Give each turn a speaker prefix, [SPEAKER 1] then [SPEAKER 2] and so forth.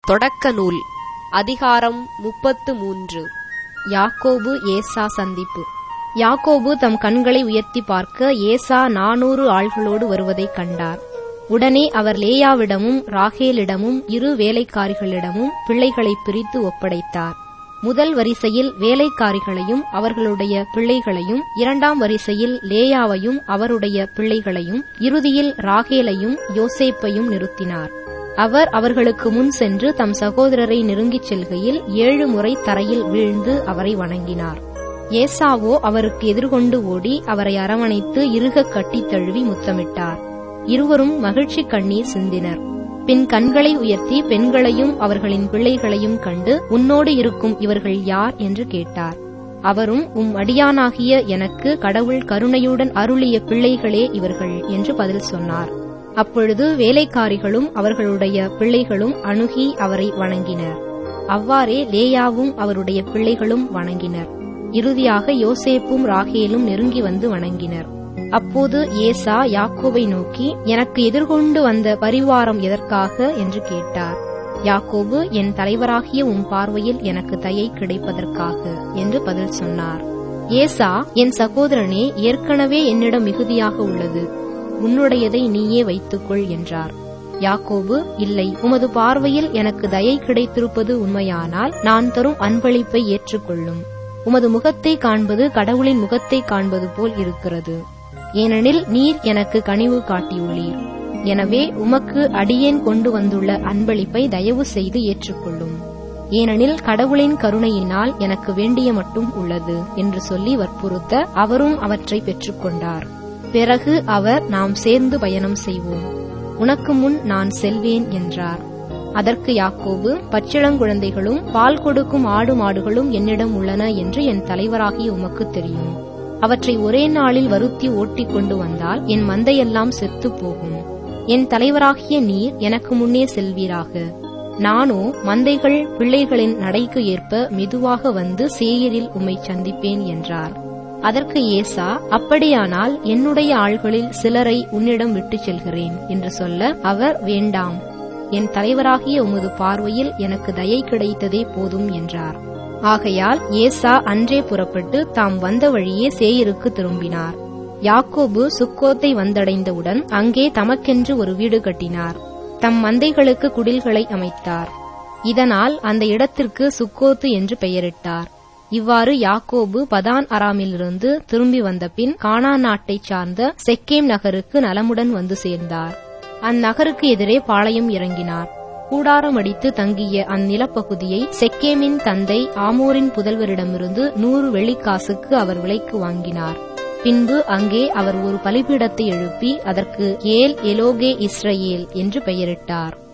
[SPEAKER 1] தொடக்க நூல் அதிகாரம் முப்பத்து மூன்று
[SPEAKER 2] யாக்கோபு ஏசா சந்திப்பு யாக்கோபு தம் கண்களை உயர்த்தி பார்க்க ஏசா நானூறு ஆள்களோடு வருவதைக் கண்டார் உடனே அவர் லேயாவிடமும் ராகேலிடமும் இரு வேலைக்காரிகளிடமும் பிள்ளைகளை பிரித்து ஒப்படைத்தார் முதல் வரிசையில் வேலைக்காரிகளையும் அவர்களுடைய பிள்ளைகளையும் இரண்டாம் வரிசையில் லேயாவையும் அவருடைய பிள்ளைகளையும் இறுதியில் ராகேலையும் யோசேப்பையும் நிறுத்தினார் அவர் அவர்களுக்கு முன் சென்று தம் சகோதரரை நெருங்கிச் செல்கையில் ஏழு முறை தரையில் வீழ்ந்து அவரை வணங்கினார் ஏசாவோ அவருக்கு எதிர்கொண்டு ஓடி அவரை அரவணைத்து இறுகக் கட்டித் தழுவி முத்தமிட்டார் இருவரும் மகிழ்ச்சி கண்ணீர் சிந்தினர் பின் கண்களை உயர்த்தி பெண்களையும் அவர்களின் பிள்ளைகளையும் கண்டு உன்னோடு இருக்கும் இவர்கள் யார் என்று கேட்டார் அவரும் உம் அடியானாகிய எனக்கு கடவுள் கருணையுடன் அருளிய பிள்ளைகளே இவர்கள் என்று பதில் சொன்னார் அப்பொழுது வேலைக்காரிகளும் அவர்களுடைய பிள்ளைகளும் அணுகி அவரை வணங்கினர் அவ்வாறே லேயாவும் அவருடைய பிள்ளைகளும் வணங்கினர் இறுதியாக யோசேப்பும் ராகேலும் நெருங்கி வந்து வணங்கினர் அப்போது ஏசா யாக்கோபை நோக்கி எனக்கு எதிர்கொண்டு வந்த பரிவாரம் எதற்காக என்று கேட்டார் யாக்கோபு என் தலைவராகிய உன் பார்வையில் எனக்கு தயை கிடைப்பதற்காக என்று பதில் சொன்னார் ஏசா என் சகோதரனே ஏற்கனவே என்னிடம் மிகுதியாக உள்ளது உன்னுடையதை நீயே வைத்துக்கொள் என்றார் யாக்கோபு இல்லை உமது பார்வையில் எனக்கு தயை கிடைத்திருப்பது உண்மையானால் நான் தரும் அன்பளிப்பை ஏற்றுக்கொள்ளும் உமது முகத்தை காண்பது கடவுளின் முகத்தை காண்பது போல் இருக்கிறது ஏனெனில் நீர் எனக்கு கனிவு காட்டியுள்ளீர் எனவே உமக்கு அடியேன் கொண்டு வந்துள்ள அன்பளிப்பை தயவு செய்து ஏற்றுக்கொள்ளும் ஏனெனில் கடவுளின் கருணையினால் எனக்கு வேண்டிய மட்டும் உள்ளது என்று சொல்லி வற்புறுத்த அவரும் அவற்றை பெற்றுக்கொண்டார் பிறகு அவர் நாம் சேர்ந்து பயணம் செய்வோம் உனக்கு முன் நான் செல்வேன் என்றார் அதற்கு யாக்கோபு பச்சிளங்குழந்தைகளும் பால் கொடுக்கும் ஆடு மாடுகளும் என்னிடம் உள்ளன என்று என் தலைவராகிய உமக்கு தெரியும் அவற்றை ஒரே நாளில் வருத்தி ஓட்டிக் கொண்டு வந்தால் என் மந்தையெல்லாம் செத்துப் போகும் என் தலைவராகிய நீர் எனக்கு முன்னே செல்வீராக நானோ மந்தைகள் பிள்ளைகளின் நடைக்கு ஏற்ப மெதுவாக வந்து சேயரில் உம்மை சந்திப்பேன் என்றார் அதற்கு ஏசா அப்படியானால் என்னுடைய ஆள்களில் சிலரை உன்னிடம் விட்டுச் செல்கிறேன் என்று சொல்ல அவர் வேண்டாம் என் தலைவராகிய உமது பார்வையில் எனக்கு தயை கிடைத்ததே போதும் என்றார் ஆகையால் ஏசா அன்றே புறப்பட்டு தாம் வந்த வழியே சேயருக்கு திரும்பினார் யாக்கோபு சுக்கோத்தை வந்தடைந்தவுடன் அங்கே தமக்கென்று ஒரு வீடு கட்டினார் தம் மந்தைகளுக்கு குடில்களை அமைத்தார் இதனால் அந்த இடத்திற்கு சுக்கோத்து என்று பெயரிட்டார் இவ்வாறு யாக்கோபு பதான் அராமிலிருந்து திரும்பி வந்த பின் கானா நாட்டைச் சார்ந்த செக்கேம் நகருக்கு நலமுடன் வந்து சேர்ந்தார் அந்நகருக்கு எதிரே பாளையம் இறங்கினார் கூடாரம் அடித்து தங்கிய அந்நிலப்பகுதியை செக்கேமின் தந்தை ஆமோரின் புதல்வரிடமிருந்து நூறு வெள்ளிக்காசுக்கு அவர் விலைக்கு வாங்கினார் பின்பு அங்கே அவர் ஒரு பலிபீடத்தை எழுப்பி அதற்கு ஏல் எலோகே இஸ்ரயேல் என்று பெயரிட்டார்